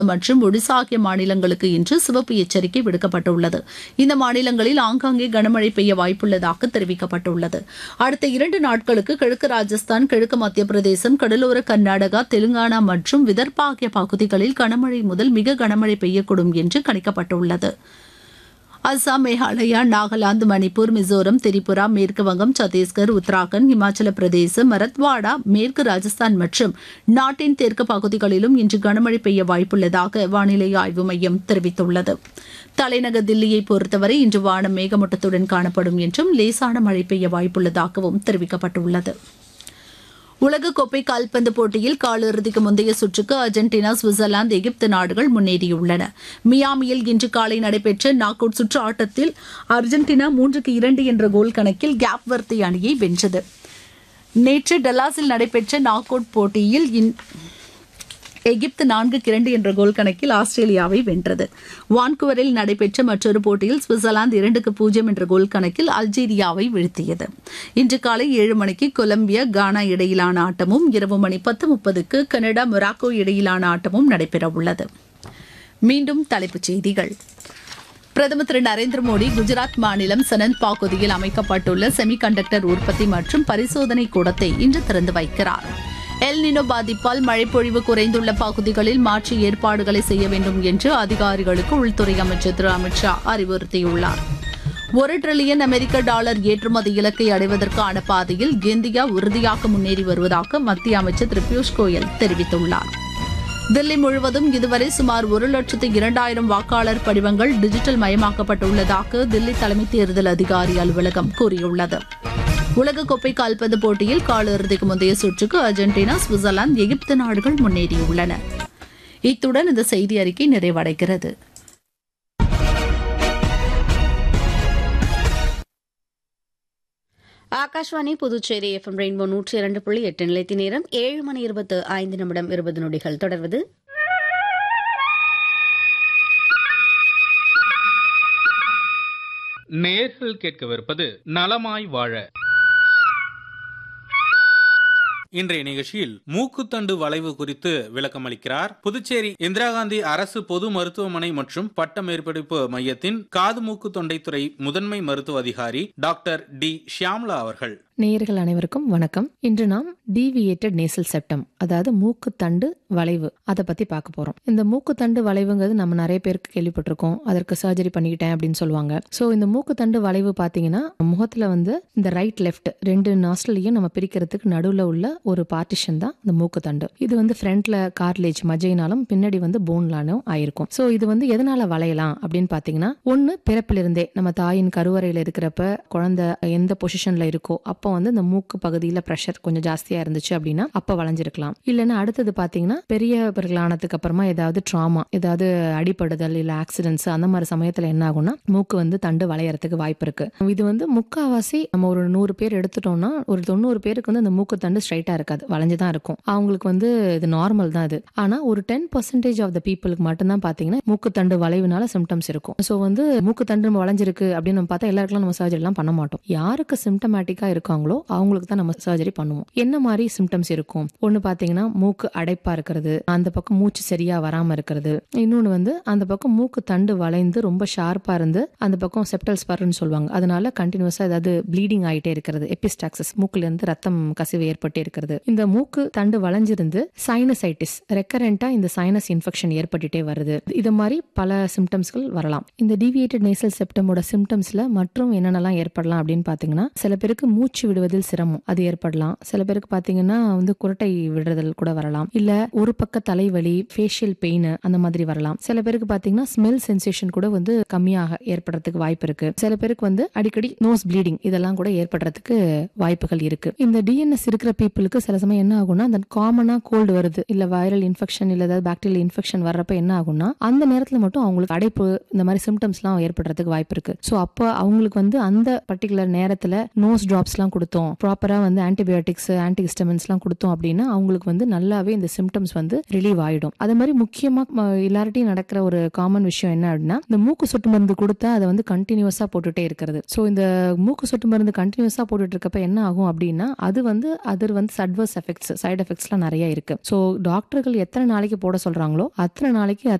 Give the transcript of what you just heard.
மற்றும் ஒடிசா ஆகிய மாநிலங்களுக்கு இன்று சிவப்பு எச்சரிக்கை விடுக்கப்பட்டுள்ளது இந்த மாநிலங்களில் ஆங்காங்கே கனமழை பெய்ய வாய்ப்புள்ளதாக தெரிவிக்கப்பட்டுள்ளது அடுத்த இரண்டு நாட்களுக்கு கிழக்கு ராஜஸ்தான் கிழக்கு மத்திய பிரதேசம் கடலோர கர்நாடகா தெலுங்கானா மற்றும் விதர்பா ஆகிய பகுதிகளில் கனமழை முதல் மிக கனமழை பெய்யக்கூடும் என்று கணிக்கப்பட்டுள்ளது அஸ்ஸாம் மேகாலயா நாகாலாந்து மணிப்பூர் மிசோரம் திரிபுரா மேற்கு வங்கம் சத்தீஸ்கர் உத்தராகண்ட் இமாச்சல பிரதேசம் மரத்வாடா மேற்கு ராஜஸ்தான் மற்றும் நாட்டின் தெற்கு பகுதிகளிலும் இன்று கனமழை பெய்ய வாய்ப்புள்ளதாக வானிலை ஆய்வு மையம் தெரிவித்துள்ளது தலைநகர் தில்லியை பொறுத்தவரை இன்று வானம் மேகமூட்டத்துடன் காணப்படும் என்றும் லேசான மழை பெய்ய வாய்ப்புள்ளதாகவும் தெரிவிக்கப்பட்டுள்ளது உலகக்கோப்பை கால்பந்து போட்டியில் காலிறுதிக்கு முந்தைய சுற்றுக்கு அர்ஜென்டினா சுவிட்சர்லாந்து எகிப்து நாடுகள் முன்னேறியுள்ளன மியாமியில் இன்று காலை நடைபெற்ற நாக் அவுட் சுற்று ஆட்டத்தில் அர்ஜென்டினா மூன்றுக்கு இரண்டு என்ற கோல் கணக்கில் கேப் வர்த்தி அணியை வென்றது நேற்று டல்லாஸில் நடைபெற்ற நாக் அவுட் போட்டியில் இன்- எகிப்து நான்குக்கு இரண்டு என்ற கோல் கணக்கில் ஆஸ்திரேலியாவை வென்றது வான்குவரில் நடைபெற்ற மற்றொரு போட்டியில் சுவிட்சர்லாந்து இரண்டுக்கு பூஜ்ஜியம் என்ற கோல் கணக்கில் அல்ஜீரியாவை வீழ்த்தியது இன்று காலை ஏழு மணிக்கு கொலம்பியா கானா இடையிலான ஆட்டமும் இரவு மணி பத்து முப்பதுக்கு கனடா மொராக்கோ இடையிலான ஆட்டமும் நடைபெறவுள்ளது மீண்டும் தலைப்புச் செய்திகள் பிரதமர் திரு நரேந்திர மோடி குஜராத் மாநிலம் சனந்த் பகுதியில் அமைக்கப்பட்டுள்ள செமிகண்டக்டர் உற்பத்தி மற்றும் பரிசோதனை கூடத்தை இன்று திறந்து வைக்கிறார் எல் நினோ பாதிப்பால் மழைப்பொழிவு குறைந்துள்ள பகுதிகளில் மாற்று ஏற்பாடுகளை செய்ய வேண்டும் என்று அதிகாரிகளுக்கு உள்துறை அமைச்சர் திரு அமித்ஷா அறிவுறுத்தியுள்ளார் ஒரு டிரில்லியன் அமெரிக்க டாலர் ஏற்றுமதி இலக்கை அடைவதற்கான பாதையில் இந்தியா உறுதியாக முன்னேறி வருவதாக மத்திய அமைச்சர் திரு பியூஷ் கோயல் தெரிவித்துள்ளார் தில்லி முழுவதும் இதுவரை சுமார் ஒரு லட்சத்து இரண்டாயிரம் வாக்காளர் படிவங்கள் டிஜிட்டல் மயமாக்கப்பட்டுள்ளதாக தில்லி தலைமை தேர்தல் அதிகாரி அலுவலகம் கூறியுள்ளது உலகக்கோப்பை கால்பந்து போட்டியில் காலிறுதிக்கு முந்தைய சுற்றுக்கு அர்ஜென்டினா சுவிட்சர்லாந்து எகிப்து நாடுகள் முன்னேறியுள்ளன இத்துடன் இந்த செய்தி அறிக்கை நிறைவடைகிறது ஆகாஷ்வாணி புதுச்சேரி எஃப்எம் ரெயின்போ நூற்றி இரண்டு புள்ளி எட்டு நிலைத்தி நேரம் ஏழு மணி இருபத்து ஐந்து நிமிடம் இருபது நொடிகள் தொடர்வது நேர்கள் கேட்கவிருப்பது நலமாய் வாழ இன்றைய நிகழ்ச்சியில் மூக்குத்தண்டு வளைவு குறித்து விளக்கமளிக்கிறார் புதுச்சேரி இந்திரா காந்தி அரசு பொது மருத்துவமனை மற்றும் பட்ட மேற்படிப்பு மையத்தின் காது மூக்கு தொண்டைத்துறை முதன்மை மருத்துவ அதிகாரி டாக்டர் டி ஷியாம்லா அவர்கள் நேயர்கள் அனைவருக்கும் வணக்கம் இன்று நாம் டீவியேட்டட் நேசல் செப்டம் அதாவது மூக்குத்தண்டு வளைவு அதை பத்தி பார்க்க போறோம் இந்த மூக்குத்தண்டு வளைவுங்கிறது நம்ம நிறைய பேருக்கு கேள்விப்பட்டிருக்கோம் அதற்கு சர்ஜரி பண்ணிக்கிட்டேன் அப்படின்னு சொல்லுவாங்க ஸோ இந்த மூக்குத்தண்டு வளைவு பார்த்தீங்கன்னா முகத்துல வந்து இந்த ரைட் லெஃப்ட் ரெண்டு நாஸ்டலையும் நம்ம பிரிக்கிறதுக்கு நடுவில் உள்ள ஒரு பார்ட்டிஷன் தான் இந்த மூக்குத்தண்டு இது வந்து ஃப்ரண்ட்ல கார்லேஜ் மஜைனாலும் பின்னாடி வந்து போன்லானும் ஆயிருக்கும் ஸோ இது வந்து எதனால வளையலாம் அப்படின்னு பார்த்தீங்கன்னா ஒன்று பிறப்பிலிருந்தே நம்ம தாயின் கருவறையில் இருக்கிறப்ப குழந்தை எந்த பொசிஷன்ல இருக்கோ அப்போ வந்து இந்த மூக்கு பகுதியில் ப்ரெஷர் கொஞ்சம் ஜாஸ்தியா இருந்துச்சு அப்படின்னா அப்போ வளைஞ்சிருக்கலாம் இல்லைன்னா அடுத்தது பார்த்தீங்கன்னா பெரியவர்கள் ஆனதுக்கு அப்புறமா ஏதாவது ட்ராமா ஏதாவது அடிபடுதல் இல்லை ஆக்சிடென்ட்ஸ் அந்த மாதிரி சமயத்தில் என்ன ஆகும்னா மூக்கு வந்து தண்டு வளையறதுக்கு வாய்ப்பு இருக்கு இது வந்து முக்காவாசி நம்ம ஒரு நூறு பேர் எடுத்துட்டோம்னா ஒரு தொண்ணூறு பேருக்கு வந்து அந்த மூக்கு தண்டு ஸ்ட்ரைட்டா இருக்காது வளைஞ்சு தான் இருக்கும் அவங்களுக்கு வந்து இது நார்மல் தான் இது ஆனா ஒரு டென் பர்சன்டேஜ் ஆஃப் த பீப்புளுக்கு மட்டும்தான் பாத்தீங்கன்னா மூக்குத்தண்டு வளைவுனால சிம்டம்ஸ் இருக்கும் ஸோ வந்து மூக்குத்தண்டு நம்ம வளைஞ்சிருக்கு அப்படின்னு நம்ம பார்த்தா எல்லாருக்கும் நம்ம சர்ஜரி எல்லாம் பண்ண மாட்டோம் யாருக்கு சிம்டமேட்டிக்கா இருக்காங்களோ அவங்களுக்கு தான் நம்ம சர்ஜரி பண்ணுவோம் என்ன மாதிரி சிம்டம்ஸ் இருக்கும் ஒன்னு பாத்தீங்கன்னா மூக்கு அடைப்பா இருக்கிறது அந்த பக்கம் மூச்சு சரியா வராம இருக்கிறது இன்னொன்னு வந்து அந்த பக்கம் மூக்கு தண்டு வளைந்து ரொம்ப ஷார்ப்பா இருந்து அந்த பக்கம் செப்டல் ஸ்பர்ன்னு சொல்லுவாங்க அதனால கண்டினியூஸா ஏதாவது ப்ளீடிங் ஆயிட்டே இருக்கிறது எபிஸ்டாக்சஸ் மூக்குல இருந்து ரத்தம் கசிவு ஏற்பட்டே இருக்கிறது இந்த மூக்கு தண்டு வளைஞ்சிருந்து சைனசைட்டிஸ் ரெக்கரண்டா இந்த சைனஸ் இன்ஃபெக்ஷன் ஏற்பட்டுட்டே வருது இது மாதிரி பல சிம்டம்ஸ்கள் வரலாம் இந்த டிவியேட்டட் நேசல் செப்டமோட சிம்டம்ஸ்ல மற்றும் என்னென்னலாம் ஏற்படலாம் அப்படின்னு பாத்தீங்கன்னா சில பேருக்கு மூச்சு விடுவதில் சிரமம் அது ஏற்படலாம் சில பேருக்கு பாத்தீங்கன்னா வந்து குரட்டை விடுறதல் கூட வரலாம் இல்ல ஒரு பக்க தலைவலி ஃபேஷியல் பெயின் அந்த மாதிரி வரலாம் சில பேருக்கு பாத்தீங்கன்னா ஸ்மெல் சென்சேஷன் கூட வந்து கம்மியாக ஏற்படுறதுக்கு வாய்ப்பு இருக்கு சில பேருக்கு வந்து அடிக்கடி நோஸ் ப்ளீடிங் இதெல்லாம் கூட ஏற்படுறதுக்கு வாய்ப்புகள் இருக்கு இந்த டிஎன்எஸ் இருக்கிற பீப்புளுக்கு சில சமயம் என்ன ஆகும்னா அந்த காமனா கோல்டு வருது இல்ல வைரல் இன்ஃபெக்ஷன் இல்ல ஏதாவது பாக்டீரியல் இன்ஃபெக்ஷன் வர்றப்ப என்ன ஆகும்னா அந்த நேரத்துல மட்டும் அவங்களுக்கு அடைப்பு இந்த மாதிரி சிம்டம்ஸ்லாம் ஏற்படுறதுக்கு வாய்ப்பு இருக்கு ஸோ அப்போ அவங்களுக்கு வந்து அந்த பர்டிகுலர் நேரத்துல நோஸ் டிராப்ஸ்லாம் எல்லாம் கொடுத்தோம் ப்ராப்பரா வந்து ஆன்டிபயோட்டிக்ஸ் ஆன்டிஹிஸ்டமின்ஸ்லாம் கொடுத்தோம் அப்படின்னா அவங்களுக்கு வந்து நல்லாவே இந்த சிம்டம்ஸ் வந்து ரிலீவ் ஆயிடும் அதே மாதிரி முக்கியமா ம, எல்லார்ட்டையும் நடக்கிற ஒரு காமன் விஷயம் என்ன அப்படின்னா இந்த மூக்கு சொட்டு மருந்து கொடுத்தா அதை வந்து கண்டினியூஸா போட்டுட்டே இருக்கிறது ஸோ இந்த மூக்கு சொட்டு மருந்து கண்டினியூஸா போட்டுட்டு இருக்கப்ப என்ன ஆகும் அப்படின்னா அது வந்து அது வந்து அட்வர்ஸ் எஃபெக்ட்ஸ் சைடு எஃபெக்ட்ஸ்லாம் நிறைய இருக்கு ஸோ டாக்டர்கள் எத்தனை நாளைக்கு போட சொல்றாங்களோ அத்தனை நாளைக்கு